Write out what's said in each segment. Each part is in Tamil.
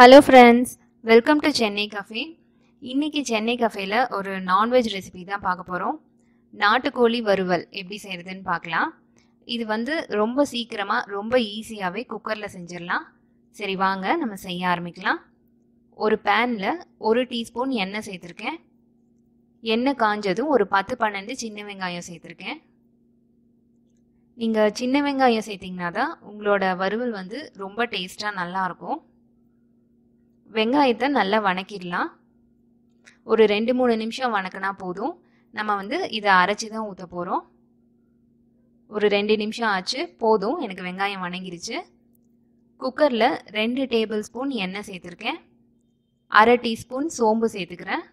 hello friends welcome to Chennai cafe இன்னைக்கு சென்னை கஃபேல ஒரு நான்வெஜ் ரெசிபி தான் பார்க்க போகிறோம் நாட்டுக்கோழி வறுவல் எப்படி செய்கிறதுன்னு பார்க்கலாம் இது வந்து ரொம்ப சீக்கிரமாக ரொம்ப ஈஸியாகவே குக்கரில் செஞ்சிடலாம் சரி வாங்க நம்ம செய்ய ஆரம்பிக்கலாம் ஒரு பேனில் ஒரு டீஸ்பூன் எண்ணெய் சேர்த்துருக்கேன் எண்ணெய் காஞ்சதும் ஒரு பத்து பன்னெண்டு சின்ன வெங்காயம் சேர்த்துருக்கேன் நீங்கள் சின்ன வெங்காயம் சேர்த்திங்கன்னா தான் உங்களோட வறுவல் வந்து ரொம்ப டேஸ்ட்டாக நல்லாயிருக்கும் வெங்காயத்தை நல்லா வணக்கிடலாம் ஒரு ரெண்டு மூணு நிமிஷம் வணக்கினா போதும் நம்ம வந்து இதை அரைச்சி தான் ஊற்ற போகிறோம் ஒரு ரெண்டு நிமிஷம் ஆச்சு போதும் எனக்கு வெங்காயம் வணங்கிருச்சு குக்கரில் ரெண்டு டேபிள் ஸ்பூன் எண்ணெய் சேர்த்துருக்கேன் அரை டீஸ்பூன் சோம்பு சேர்த்துக்கிறேன்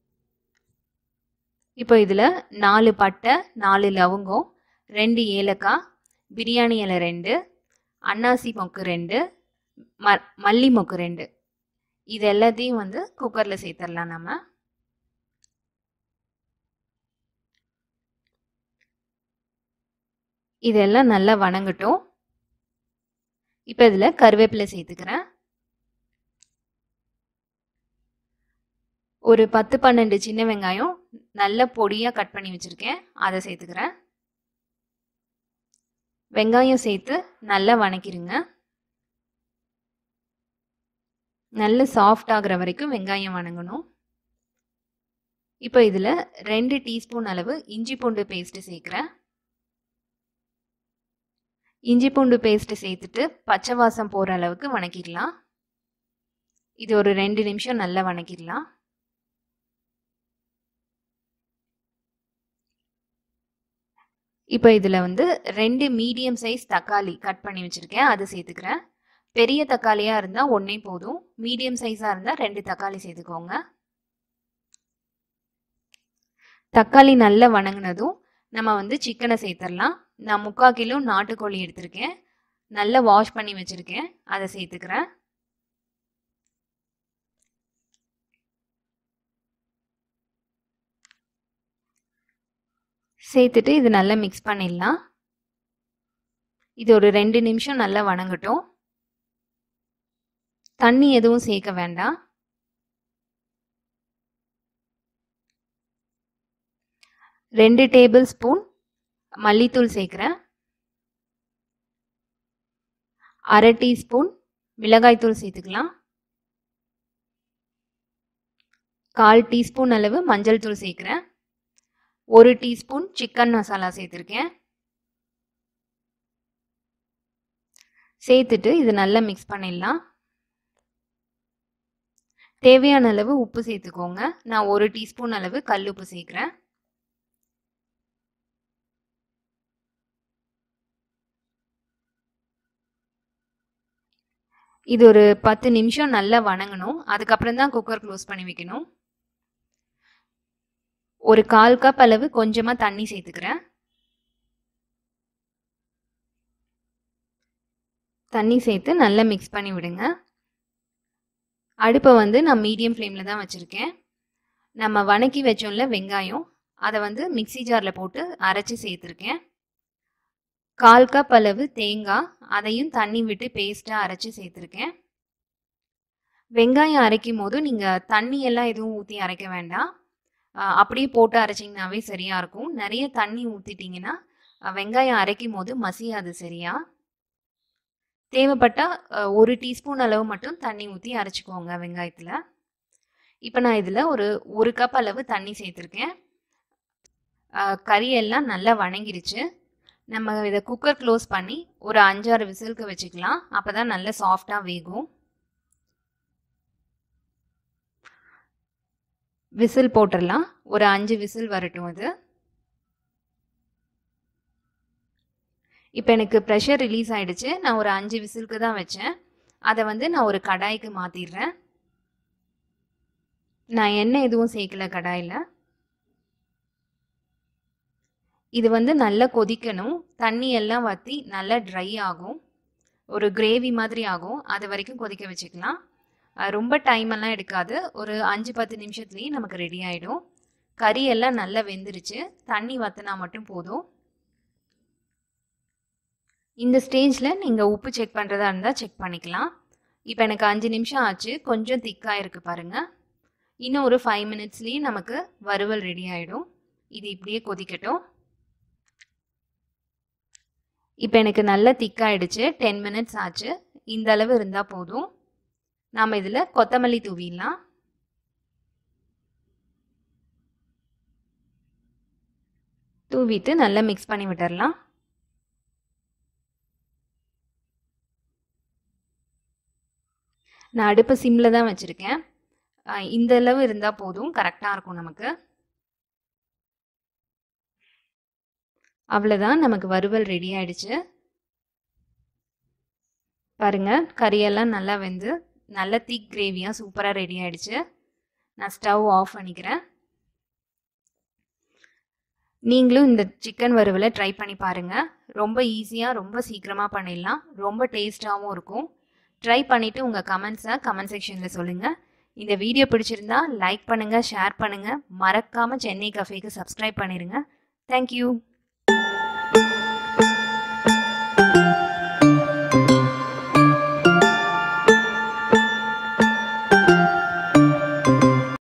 இப்போ இதில் நாலு பட்டை நாலு லவங்கம் ரெண்டு ஏலக்காய் பிரியாணி இலை ரெண்டு அன்னாசி மொக்கு ரெண்டு ம மல்லி மொக்கு ரெண்டு இது எல்லாத்தையும் வந்து குக்கரில் சேர்த்துடலாம் நம்ம இதெல்லாம் நல்லா வணங்கட்டும் இப்போ இதில் கருவேப்பிலை சேர்த்துக்கிறேன் ஒரு பத்து பன்னெண்டு சின்ன வெங்காயம் நல்ல பொடியாக கட் பண்ணி வச்சுருக்கேன் அதை சேர்த்துக்கிறேன் வெங்காயம் சேர்த்து நல்லா வணக்கிடுங்க நல்ல சாஃப்ட் ஆகிற வரைக்கும் வெங்காயம் வணங்கணும் இப்போ இதில் ரெண்டு டீஸ்பூன் அளவு இஞ்சி பூண்டு பேஸ்ட்டு சேர்க்குறேன் இஞ்சி பூண்டு பேஸ்ட்டு சேர்த்துட்டு பச்சை வாசம் போகிற அளவுக்கு வணக்கிடலாம் இது ஒரு ரெண்டு நிமிஷம் நல்லா வணக்கிடலாம் இப்போ இதில் வந்து ரெண்டு மீடியம் சைஸ் தக்காளி கட் பண்ணி வச்சுருக்கேன் அதை சேர்த்துக்கிறேன் பெரிய தக்காளியாக இருந்தால் ஒன்றே போதும் மீடியம் சைஸாக இருந்தால் ரெண்டு தக்காளி சேர்த்துக்கோங்க தக்காளி நல்லா வணங்கினதும் நம்ம வந்து சிக்கனை சேர்த்துடலாம் நான் முக்கால் கிலோ நாட்டுக்கோழி எடுத்திருக்கேன் நல்லா வாஷ் பண்ணி வச்சுருக்கேன் அதை சேர்த்துக்கிறேன் சேர்த்துட்டு இது நல்லா மிக்ஸ் பண்ணிடலாம் இது ஒரு ரெண்டு நிமிஷம் நல்லா வணங்கட்டும் தண்ணி எதுவும் சேர்க்க வேண்டாம் ரெண்டு டேபிள் ஸ்பூன் மல்லித்தூள் சேர்க்குறேன் அரை டீஸ்பூன் மிளகாய்த்தூள் சேர்த்துக்கலாம் கால் டீஸ்பூன் அளவு மஞ்சள் தூள் சேர்க்குறேன் ஒரு டீஸ்பூன் சிக்கன் மசாலா சேர்த்துருக்கேன் சேர்த்துட்டு இது நல்லா மிக்ஸ் பண்ணிடலாம் தேவையான அளவு உப்பு சேர்த்துக்கோங்க நான் ஒரு டீஸ்பூன் அளவு கல் உப்பு சேர்க்குறேன் இது ஒரு பத்து நிமிஷம் நல்லா வணங்கணும் அதுக்கப்புறம் தான் குக்கர் க்ளோஸ் பண்ணி வைக்கணும் ஒரு கால் கப் அளவு கொஞ்சமாக தண்ணி சேர்த்துக்கிறேன் தண்ணி சேர்த்து நல்லா மிக்ஸ் பண்ணி விடுங்க அடுப்பை வந்து நான் மீடியம் ஃப்ளேமில் தான் வச்சுருக்கேன் நம்ம வணக்கி வச்சோம்ல வெங்காயம் அதை வந்து மிக்சி ஜாரில் போட்டு அரைச்சி சேர்த்துருக்கேன் கால் கப் அளவு தேங்காய் அதையும் தண்ணி விட்டு பேஸ்ட்டாக அரைச்சி சேர்த்துருக்கேன் வெங்காயம் அரைக்கும் போது நீங்கள் தண்ணி எல்லாம் எதுவும் ஊற்றி அரைக்க வேண்டாம் அப்படியே போட்டு அரைச்சிங்கனாவே சரியாக இருக்கும் நிறைய தண்ணி ஊற்றிட்டிங்கன்னா வெங்காயம் அரைக்கும் போது மசியாது சரியா தேவைப்பட்டால் ஒரு டீஸ்பூன் அளவு மட்டும் தண்ணி ஊற்றி அரைச்சிக்கோங்க வெங்காயத்தில் இப்போ நான் இதில் ஒரு ஒரு கப் அளவு தண்ணி சேர்த்துருக்கேன் கறியெல்லாம் நல்லா வணங்கிருச்சு நம்ம இதை குக்கர் க்ளோஸ் பண்ணி ஒரு அஞ்சாறு விசிலுக்கு வச்சுக்கலாம் அப்போ தான் நல்லா சாஃப்டாக வேகும் விசில் போட்டுடலாம் ஒரு அஞ்சு விசில் வரட்டும் அது இப்போ எனக்கு ப்ரெஷர் ரிலீஸ் ஆகிடுச்சு நான் ஒரு அஞ்சு விசிலுக்கு தான் வச்சேன் அதை வந்து நான் ஒரு கடாய்க்கு மாற்றிடுறேன் நான் எண்ணெய் எதுவும் சேர்க்கல கடாயில் இது வந்து நல்லா கொதிக்கணும் தண்ணி எல்லாம் வற்றி நல்லா ட்ரை ஆகும் ஒரு கிரேவி மாதிரி ஆகும் அது வரைக்கும் கொதிக்க வச்சுக்கலாம் ரொம்ப டைம் எல்லாம் எடுக்காது ஒரு அஞ்சு பத்து நிமிஷத்துலேயே நமக்கு ரெடி ஆகிடும் கறி எல்லாம் நல்லா வெந்துருச்சு தண்ணி வற்றினா மட்டும் போதும் இந்த ஸ்டேஜில் நீங்கள் உப்பு செக் பண்ணுறதா இருந்தால் செக் பண்ணிக்கலாம் இப்போ எனக்கு அஞ்சு நிமிஷம் ஆச்சு கொஞ்சம் திக்காக இருக்குது பாருங்கள் இன்னும் ஒரு ஃபைவ் மினிட்ஸ்லேயே நமக்கு வறுவல் ரெடி ஆகிடும் இது இப்படியே கொதிக்கட்டும் இப்போ எனக்கு நல்லா திக்காயிடுச்சு டென் மினிட்ஸ் ஆச்சு இந்த அளவு இருந்தால் போதும் நாம் இதில் கொத்தமல்லி தூவிடலாம் தூவிட்டு நல்லா மிக்ஸ் பண்ணி விட்டுடலாம் நான் அடுப்பு சிம்மில் தான் வச்சுருக்கேன் இந்த அளவு இருந்தால் போதும் கரெக்டாக இருக்கும் நமக்கு அவ்வளோதான் நமக்கு வறுவல் ரெடி ஆயிடுச்சு பாருங்கள் கறியெல்லாம் நல்லா வெந்து நல்ல திக் கிரேவியாக சூப்பராக ரெடி ஆயிடுச்சு நான் ஸ்டவ் ஆஃப் பண்ணிக்கிறேன் நீங்களும் இந்த சிக்கன் வறுவலை ட்ரை பண்ணி பாருங்கள் ரொம்ப ஈஸியாக ரொம்ப சீக்கிரமாக பண்ணிடலாம் ரொம்ப டேஸ்ட்டாகவும் இருக்கும் ட்ரை பண்ணிவிட்டு உங்கள் கமெண்ட்ஸை கமெண்ட் செக்ஷனில் சொல்லுங்கள் இந்த வீடியோ பிடிச்சிருந்தா லைக் பண்ணுங்கள் ஷேர் பண்ணுங்கள் மறக்காமல் சென்னை கஃபேக்கு சப்ஸ்கிரைப் பண்ணிடுங்க தேங்க்யூ